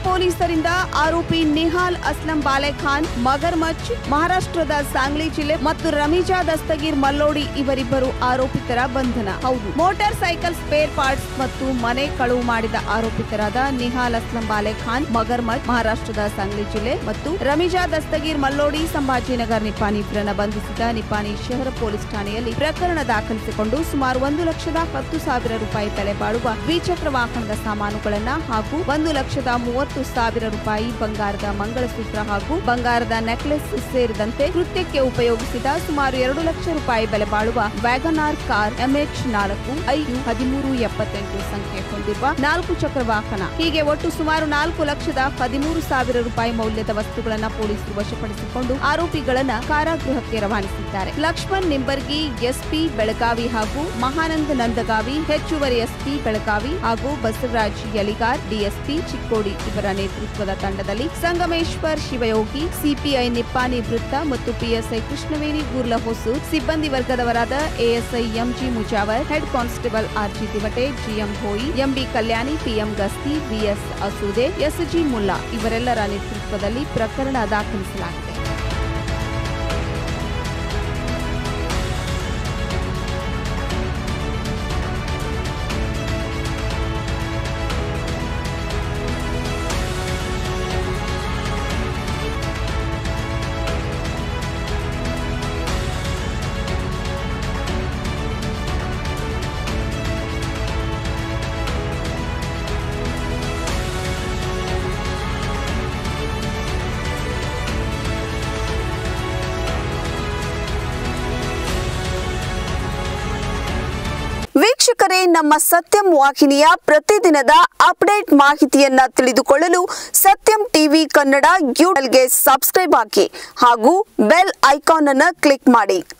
ಪೊಲೀಸರಿಂದ ಆರೋಪಿ ನಿಹಾಲ್ ಅಸ್ಲಂ ಬಾಲೆಖಾನ್ ಮಗರ್ಮಚ್ ಮಹಾರಾಷ್ಟ್ರದ ಸಾಂಗ್ಲಿ ಜಿಲ್ಲೆ ಮತ್ತು ರಮೀಜಾ ದಸ್ತಗೀರ್ ಮಲ್ಲೋಡಿ ಇವರಿಬ್ಬರು ಆರೋಪಿತರ ಬಂಧನ ಹೌದು ಮೋಟಾರ್ ಸೈಕಲ್ ಸ್ಪೇರ್ ಪಾರ್ಟ್ಸ್ ಮತ್ತು ಮನೆ ಕಳುವು ಮಾಡಿದ ಆರೋಪಿತರಾದ ನಿಹಾಲ್ ಅಸ್ಲಂ ಬಾಲೆಖಾನ್ ಮಗರ್ಮಚ್ ಮಹಾರಾಷ್ಟ್ರದ ಸಾಂಗ್ಲಿ ಜಿಲ್ಲೆ ಮತ್ತು ರಮೀಜಾ ದಸ್ತಗೀರ್ ಮಲ್ಲೋಡಿ ಸಂಭಾಜಿನಗರ್ ನಿಪಾನಿ ಇಬ್ಬರನ್ನ ಬಂಧಿಸಿದ ನಿಪಾನಿ ಶಹರ ಪೊಲೀಸ್ ಠಾಣೆಯಲ್ಲಿ ಪ್ರಕರಣ ದಾಖಲಿಸಿಕೊಂಡು ಸುಮಾರು ಒಂದು ಲಕ್ಷದ ಹತ್ತು ಸಾವಿರ ರೂಪಾಯಿ ಬೆಲೆ ಬಾಳುವ ದ್ವಿಚಕ್ರ ವಾಹನದ ಸಾಮಾನುಗಳನ್ನ ಹಾಗೂ ಒಂದು ಲಕ್ಷದ ಮೂವತ್ತು ಸಾವಿರ ರೂಪಾಯಿ ಬಂಗಾರದ ಮಂಗಳಸೂತ್ರ ಹಾಗೂ ಬಂಗಾರದ ನೆಕ್ಲೆಸ್ ಸೇರಿದಂತೆ ಕೃತ್ಯಕ್ಕೆ ಉಪಯೋಗಿಸಿದ ಸುಮಾರು ಎರಡು ಲಕ್ಷ ರೂಪಾಯಿ ಬೆಲೆ ಬಾಳುವ ವ್ಯಾಗನಾರ್ ಕಾರ್ ಎಂಎಚ್ ನಾಲ್ಕು ಐದು ಹದಿಮೂರು ಎಪ್ಪತ್ತೆಂಟು ಸಂಖ್ಯೆ ಹೊಂದಿರುವ ನಾಲ್ಕು ಚಕ್ರ ವಾಹನ ಹೀಗೆ ಒಟ್ಟು ಸುಮಾರು ನಾಲ್ಕು ಲಕ್ಷದ ಹದಿಮೂರು ಸಾವಿರ ರೂಪಾಯಿ ಮೌಲ್ಯದ ವಸ್ತುಗಳನ್ನ ಪೊಲೀಸರು ವಶಪಡಿಸಿಕೊಂಡು ಆರೋಪಿಗಳನ್ನ ಕಾರಾಗೃಹಕ್ಕೆ ರವಾನಿಸಿದ್ದಾರೆ ಲಕ್ಷ್ಮಣ್ ನಿಂಬರ್ಗಿ ಎಸ್ಪಿ ಬೆಳಗಾವಿ ಹಾಗೂ ಮಹಾನಂದ ನಂದಗಾವಿ ಹೆಚ್ಚುವರಿ ಎಸ್ಪಿ ಬೆಳಗಾವಿ ಹಾಗೂ ಬಸವರಾಜ್ ಯಲಿಗಾರ್ ಡಿಎಸ್ಪಿ ಚಿಕ್ಕೋಡಿ ಇವರ ನೇತೃತ್ವದ ತಂಡದಲ್ಲಿ ಸಂಗಮೇಶ್ವರ್ ಶಿವಯೋಗಿ ಸಿಪಿಐ ನಿಪ್ಪಾನಿ ವೃತ್ತ ಮತ್ತು ಪಿಎಸ್ಐ ಕೃಷ್ಣವೇಣಿ ಗೂರ್ಲ ಹೊಸೂರ್ ಸಿಬ್ಬಂದಿ ವರ್ಗದವರಾದ ASI MG Mujawar head constable RG Divate GM Bhoyi MB Kalyani PM Gasti BS Asude SG Mulla ಇವರೆಲ್ಲರ ನೇತೃತ್ವದಲ್ಲಿ ಪ್ರಕರಣ ದಾಖಲಿಸಲಾಗಿದೆ ವೀಕ್ಷಕರೇ ನಮ್ಮ ಸತ್ಯಂ ವಾಹಿನಿಯ ಪ್ರತಿದಿನದ ಅಪ್ಡೇಟ್ ಮಾಹಿತಿಯನ್ನ ತಿಳಿದುಕೊಳ್ಳಲು ಸತ್ಯಂ ಟಿವಿ ಕನ್ನಡ ಯೂಟ್ಯೂಬ್ಗೆ ಸಬ್ಸ್ಕ್ರೈಬ್ ಹಾಕಿ ಹಾಗೂ ಬೆಲ್ ಐಕಾನ್ ಅನ್ನು ಕ್ಲಿಕ್ ಮಾಡಿ